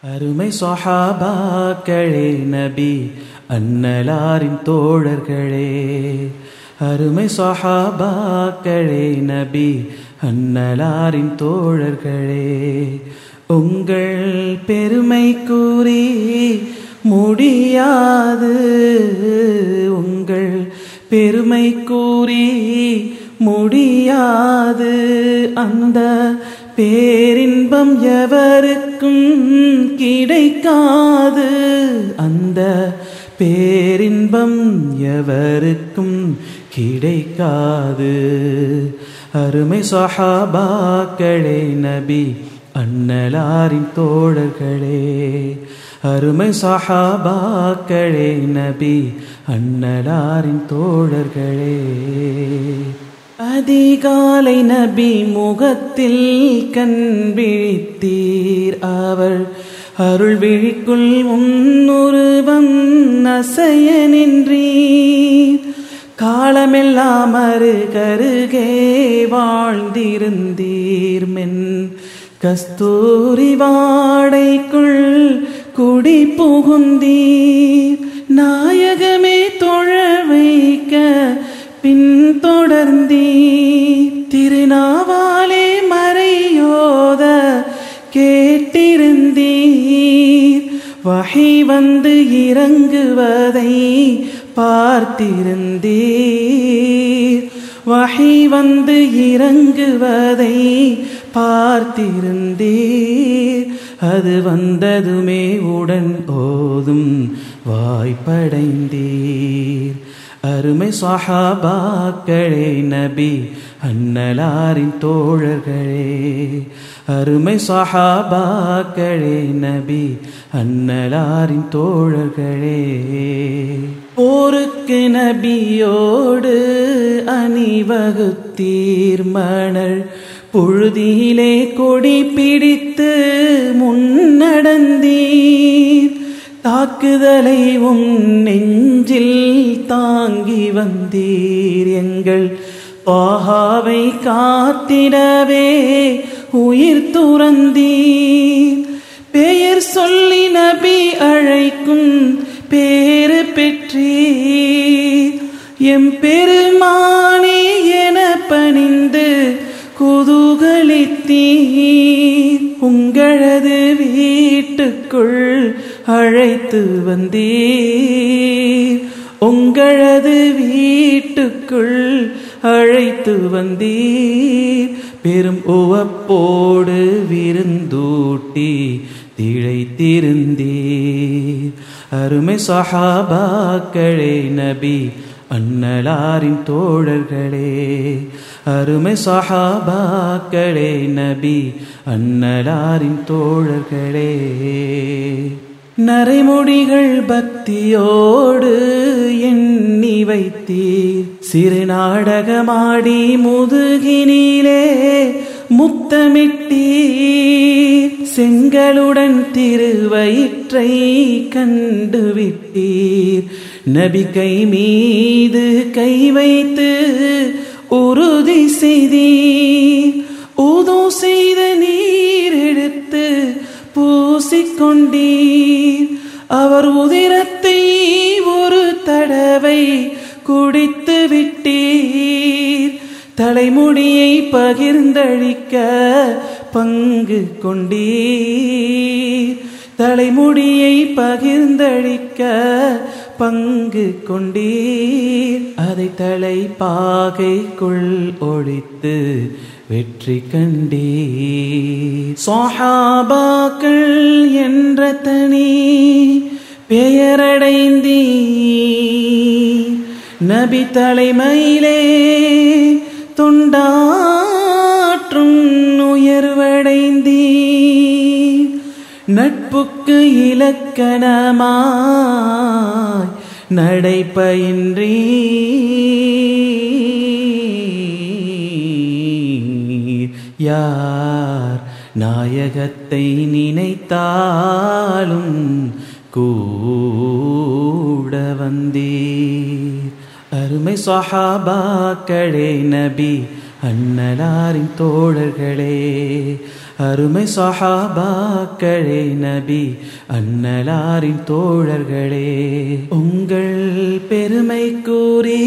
அருமை சொஹாபாக்களே நபி அன்னலாரின் தோழர்களே அருமை சொஹாபாக்களே நபி அன்னலாரின் தோழர்களே உங்கள் பெருமை கூறி முடியாது உங்கள் பெருமை கூறி முடியாது அந்த பேரின்பம் எவருக்கும் கிடைக்காது அந்த பேரின்பம் எவருக்கும் கிடைக்காது அருமை சஹாபாக்களே நபி அன்னலாரின் தோழர்களே அருமை சஹாபாக்களே நபி அன்னலாரின் தோழர்களே அதிகாலை நபி முகத்தில் கண் விழித்தீர் அவர் அருள் விழிக்குள் உன்னுருவம் நசைய நின்றீர் காலமெல்லாம் அருகருகே வாழ்ந்திருந்தீர் மென் கஸ்தூரி வாடைக்குள் குடி புகுந்தீர் நாயகமே தொழ வைக்க பின்தொடர்ந்தீ திருநாவாலே மறையோத கேட்டிருந்தீர் வகை வந்து இறங்குவதை பார்த்திருந்தீர் வகை வந்து இறங்குவதை பார்த்திருந்தீர் அது வந்ததுமே உடன் ஓதும் வாய்ப்படைந்தீர் அருமை சஹாபாக்களே நபி அன்னலாரின் தோழர்களே அருமை சஹாபாக்களே நபி அன்னலாரின் தோழர்களே போருக்கு நபியோடு அணிவகுத்தீர் மணல் பொழுதிலே கொடி பிடித்து முன்னடந்தீர் தாக்குதலை உன் நெஞ்சில் தாங்கி வந்தீர் எங்கள் பாகாவை காத்திடவே உயிர் துறந்தீர் பெயர் சொல்லி நபி அழைக்கும் பேரு பெற்றீர் எம் பெருமானே என பணிந்து குதூகலித்தீர் உங்களது வீட்டுக்குள் அழைத்து வந்தீர் உங்களது வீட்டுக்குள் அழைத்து வந்தீர் பெரும் உவப்போடு விருந்தூட்டி திளைத்திருந்தீர் அருமை சஹாபாக்களே நபி அன்னலாரின் தோழர்களே அருமை சஹாபாக்களே நபி அன்னலாரின் தோழர்களே நரைமொழிகள் பக்தியோடு எண்ணி வைத்தீர் சிறு நாடகமாடி முதுகினிலே முத்தமிட்டீர் செங்கலுடன் திருவயிற்றை கண்டுவிட்டீர் நபி கை மீது கை வைத்து உறுதி செய்தீர் ஊதோ செய்த நீர் எடுத்து பூசிக்கொண்டீர் அவர் உதிரத்தை ஒரு தடவை குடித்து விட்டீர் தலைமுடியை பகிர்ந்தழிக்க பங்கு கொண்டீர் தலைமுடியை பகிர்ந்தழிக்க பங்கு கொண்டீர் அதை தலை பாகைக்குள் ஒழித்து வெற்றி கண்டீர் சோஹாபாக்கள் என்ற தனி பெயரடைந்தீர் நபி தலைமையிலே தொண்டாற்றும் உயர்வடைந்தீர் நட்புக்கு இலக்கணமாய் நடைப்பயின்றி யார் நாயகத்தை நினைத்தாலும் கூட வந்தீர் அருமை சஹாபாக்களே நபி அன்னலாரின் தோழர்களே அருமை சஹாபாக்களே நபி அன்னலாரின் தோழர்களே உங்கள் பெருமை கூறி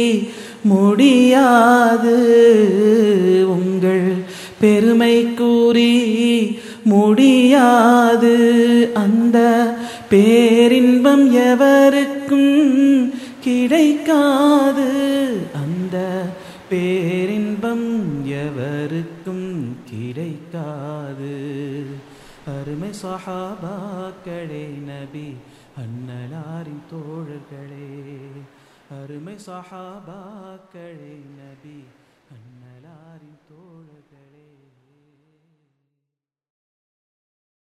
முடியாது உங்கள் பெருமை கூறி முடியாது அந்த பேரின்பம் எவருக்கும் கிடைக்காது அந்த பேரின்பம் எவருக்கும் கிடைக்காது அருமை சஹாபாக்களே நபி அன்னலாரின் தோழர்களே அருமை சஹாபாக்களே நபி அன்னலாரின் தோழர்களே